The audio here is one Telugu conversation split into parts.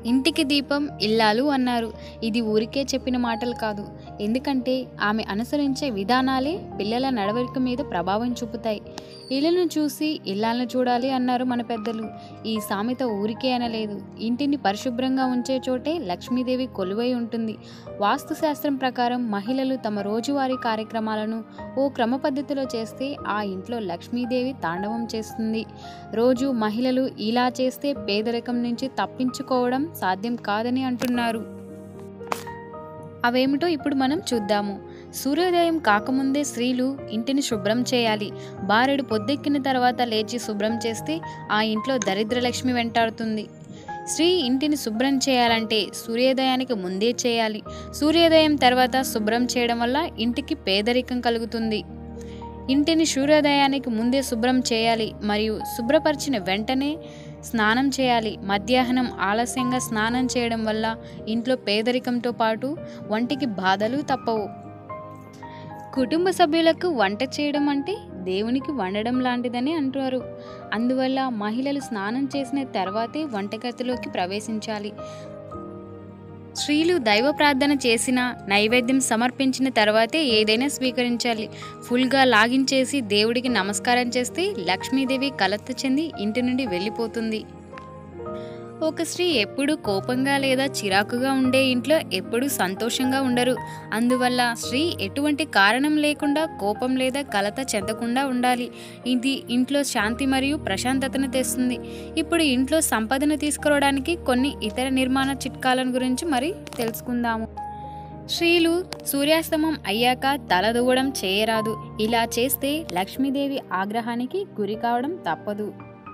ఇంటికి దీపం ఇల్లాలు అన్నారు ఇది ఊరికే చెప్పిన మాటలు కాదు ఎందుకంటే ఆమె అనుసరించే విధానాలే పిల్లల నడవడిక మీద ప్రభావం చూపుతాయి ఇళ్ళను చూసి ఇల్లాలను చూడాలి అన్నారు మన పెద్దలు ఈ సామెత ఊరికే అనలేదు ఇంటిని పరిశుభ్రంగా ఉంచే చోటే లక్ష్మీదేవి కొలువై ఉంటుంది వాస్తు శాస్త్రం ప్రకారం మహిళలు తమ రోజువారీ కార్యక్రమాలను ఓ క్రమ పద్ధతిలో చేస్తే ఆ ఇంట్లో లక్ష్మీదేవి తాండవం చేస్తుంది రోజు మహిళలు ఇలా చేస్తే పేదరికం నుంచి తప్పించుకోవడం సాధ్యం కాదని అంటున్నారు అవేమిటో ఇప్పుడు మనం చూద్దాము సూర్యోదయం కాకముందే స్త్రీలు ఇంటిని శుభ్రం చేయాలి బారెడు పొద్దెక్కిన తర్వాత లేచి శుభ్రం చేస్తే ఆ ఇంట్లో దరిద్రలక్ష్మి వెంటాడుతుంది స్త్రీ ఇంటిని శుభ్రం చేయాలంటే సూర్యోదయానికి ముందే చేయాలి సూర్యోదయం తర్వాత శుభ్రం చేయడం వల్ల ఇంటికి పేదరికం కలుగుతుంది ఇంటిని సూర్యోదయానికి ముందే శుభ్రం చేయాలి మరియు శుభ్రపరిచిన వెంటనే స్నానం చేయాలి మధ్యాహ్నం ఆలస్యంగా స్నానం చేయడం వల్ల ఇంట్లో పేదరికంతో పాటు వంటికి బాధలు తప్పవు కుటుంబ సభ్యులకు వంట చేయడం అంటే దేవునికి వండడం లాంటిదని అంటారు అందువల్ల మహిళలు స్నానం చేసిన తర్వాతే వంటగదిలోకి ప్రవేశించాలి స్త్రీలు దైవ ప్రార్థన చేసిన నైవేద్యం సమర్పించిన తర్వాతే ఏదైనా స్వీకరించాలి ఫుల్గా లాగిన్ దేవుడికి నమస్కారం చేస్తే లక్ష్మీదేవి కలత చెంది ఇంటి నుండి వెళ్ళిపోతుంది ఒక స్త్రీ ఎప్పుడు కోపంగా లేదా చిరాకుగా ఉండే ఇంట్లో ఎప్పుడు సంతోషంగా ఉండరు అందువల్ల స్త్రీ ఎటువంటి కారణం లేకుండా కోపం లేదా కలత చెందకుండా ఉండాలి ఇది ఇంట్లో శాంతి మరియు ప్రశాంతతను తెస్తుంది ఇప్పుడు ఇంట్లో సంపదను తీసుకురావడానికి కొన్ని ఇతర నిర్మాణ చిట్కాలను గురించి మరి తెలుసుకుందాము స్త్రీలు సూర్యాస్తమం అయ్యాక తలదూవడం చేయరాదు ఇలా చేస్తే లక్ష్మీదేవి ఆగ్రహానికి గురి కావడం తప్పదు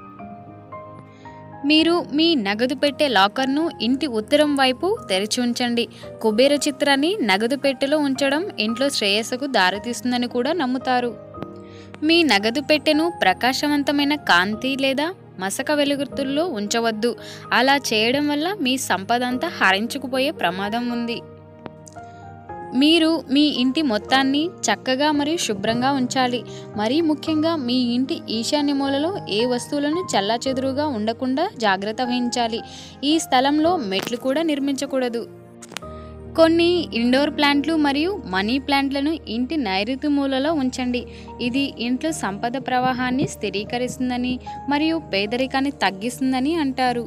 మీరు మీ నగదు పెట్టే లాకర్ను ఇంటి ఉత్తరం వైపు తెరిచి ఉంచండి కుబేర చిత్రాన్ని నగదు పెట్టెలో ఉంచడం ఇంట్లో శ్రేయస్సుకు దారితీస్తుందని కూడా నమ్ముతారు మీ నగదు పెట్టెను ప్రకాశవంతమైన కాంతి లేదా మసక వెలుగుతుల్లో ఉంచవద్దు అలా చేయడం వల్ల మీ సంపద అంతా హరించుకుపోయే ప్రమాదం ఉంది మీరు మీ ఇంటి మొత్తాన్ని చక్కగా మరియు శుభ్రంగా ఉంచాలి మరీ ముఖ్యంగా మీ ఇంటి ఈశాన్య మూలలో ఏ వస్తువులను చల్లాచెదురుగా ఉండకుండా జాగ్రత్త వహించాలి ఈ స్థలంలో మెట్లు కూడా నిర్మించకూడదు కొన్ని ఇండోర్ ప్లాంట్లు మరియు మనీ ప్లాంట్లను ఇంటి నైరుతి మూలలో ఉంచండి ఇది ఇంట్లో సంపద ప్రవాహాన్ని స్థిరీకరిస్తుందని మరియు పేదరికాన్ని తగ్గిస్తుందని అంటారు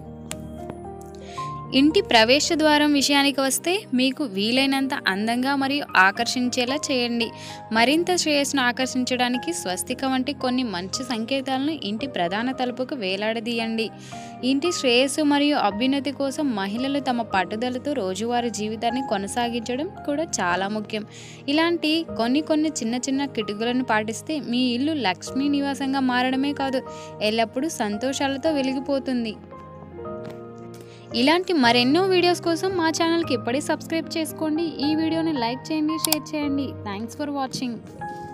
ఇంటి ప్రవేశ ద్వారం విషయానికి వస్తే మీకు వీలైనంత అందంగా మరియు ఆకర్షించేలా చేయండి మరింత శ్రేయస్సును ఆకర్షించడానికి స్వస్తిక వంటి కొన్ని మంచి సంకేతాలను ఇంటి ప్రధాన తలుపుకు వేలాడదీయండి ఇంటి శ్రేయస్సు మరియు అభ్యున్నతి కోసం మహిళలు తమ పట్టుదలతో రోజువారీ జీవితాన్ని కొనసాగించడం కూడా చాలా ముఖ్యం ఇలాంటి కొన్ని కొన్ని చిన్న చిన్న కిటుకులను పాటిస్తే మీ ఇల్లు లక్ష్మీ నివాసంగా మారడమే కాదు ఎల్లప్పుడూ సంతోషాలతో వెలిగిపోతుంది ఇలాంటి మరెన్నో వీడియోస్ కోసం మా ఛానల్కి ఇప్పుడే సబ్స్క్రైబ్ చేసుకోండి ఈ వీడియోని లైక్ చేయండి షేర్ చేయండి థ్యాంక్స్ ఫర్ వాచింగ్